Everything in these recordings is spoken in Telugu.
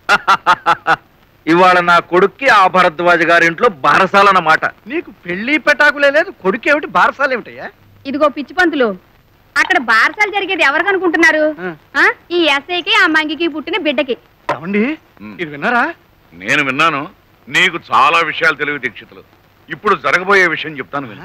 ఇవాళ నా కొడుక్కి ఆ భరద్వాజ గారింట్లో బారసాలన్నమాట నీకు పెళ్లి పెటాకులే లేదు కొడుకేమిటి బారసాలేమిటయ్యా ఇదిగో పిచ్చి పంతులు అక్కడ బారసాలు జరిగేది ఎవరు కనుకుంటున్నారు ఆ? ఈ ఎస్ఐకి ఆ మంగికి పుట్టిన బిడ్డకి ఏమండి ఇది విన్నారా నేను విన్నాను నీకు చాలా విషయాలు తెలివి దీక్షితులు ఇప్పుడు జరగబోయే విషయం చెప్తాను విను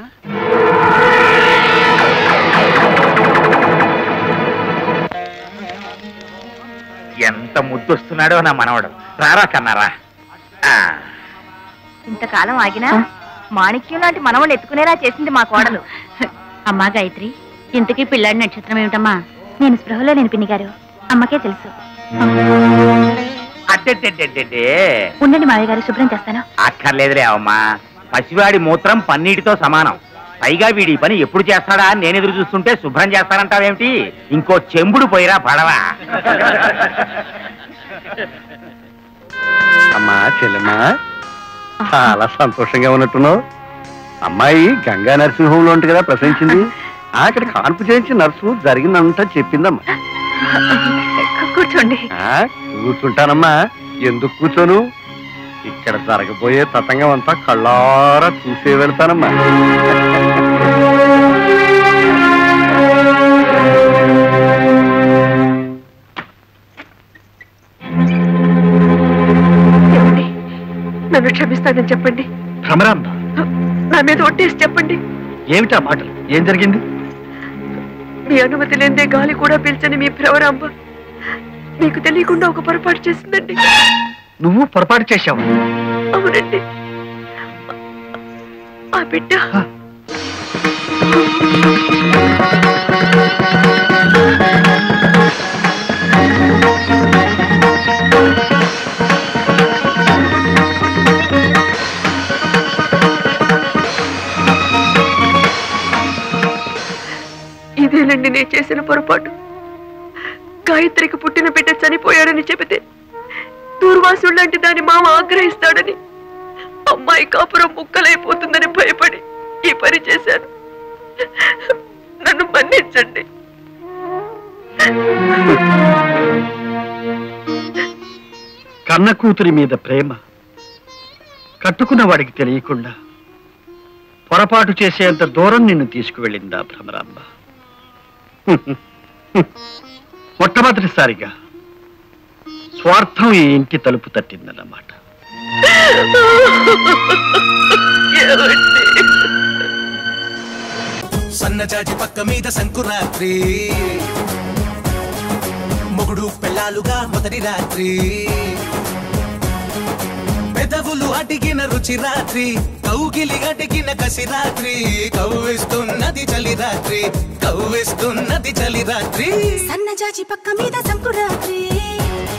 ఎంత ముద్దొస్తున్నాడో నా మనవడు రారా కన్నారా ఆ, ఇంతకాలం ఆగినా మాణిక్యం లాంటి మనవళ్ళు ఎత్తుకునేలా చేసింది మా కోడలు అమ్మా గాయత్రి ఇంతకీ పిల్లాడి నక్షత్రం ఏమిటమ్మా నేను స్పృహలో నేను పిన్ని గారు అమ్మకే తెలుసు అడ్డెడ్డెడ్డెడ్డెడ్డే. ఉండండి మావయ్య గారు శుభ్రం చేస్తాను అక్కర్లేదులే అమ్మా పసివాడి మూత్రం పన్నీటితో సమానం పైగా వీడి ఈ పని ఎప్పుడు చేస్తాడా అని నేను ఎదురు చూస్తుంటే శుభ్రం చేస్తానంటావేమిటి ఇంకో చెంబుడు పోయిరా పడవా అమ్మా చెల్లెమ్మా చాలా సంతోషంగా ఉన్నట్టున్నావు అమ్మాయి గంగా నర్సింగ్ హోమ్ లో ఉంటుంది కదా ప్రసవించింది ఆ, అక్కడ కాన్పు చేయించి నర్సు జరిగిందంతా చెప్పిందమ్మా కూర్చోండి ఆ, కూర్చుంటానమ్మా ఎందుకు కూర్చోను ఇక్కడ జరగబోయే తతంగం అంతా కళ్ళారా చూసే వెళ్తానమ్మా నన్ను క్షమిస్తానని చెప్పండి భ్రమరాంబ నా మీద ఒట్టేసి చెప్పండి ఏమిటా మాటలు ఏం జరిగింది మీ అనుమతి లేదే గాలి కూడా పీల్చని మీ భ్రవరాంబ మీకు తెలియకుండా ఒక పొరపాటు చేసిందండి నువ్వు పొరపాటు చేశావు అవునండి ఆ బిడ్డ ఇదేనండి నేను చేసిన పొరపాటు గాయత్రికి పుట్టిన బిడ్డ చనిపోయాడని చెబితే దూర్వాసుడు లాంటి దాని మామ ఆగ్రహిస్తాడని అమ్మాయి కాపురం ముక్కలైపోతుందని భయపడి ఈ పని చేశాను నన్ను మన్నించండి కన్న కూతురి మీద ప్రేమ కట్టుకున్న వాడికి తెలియకుండా పొరపాటు చేసేంత దూరం నిన్ను తీసుకువెళ్ళిందా భ్రమరాంబ మొట్టమొదటిసారిగా స్వార్థం ఈ ఇంటి తలుపు తట్టిందన్నమాట సన్నజాజి పక్క మీద సంకురాత్రి మొగుడు పెళ్ళాలుగా మొదటి రాత్రి పెదవులు అడిగిన రుచి రాత్రి కౌగిలి అడిగిన కసి రాత్రి కవ్విస్తున్నది చలి రాత్రి కవ్విస్తున్నది చలి రాత్రి సన్నజాజి పక్క మీద సంకురాత్రి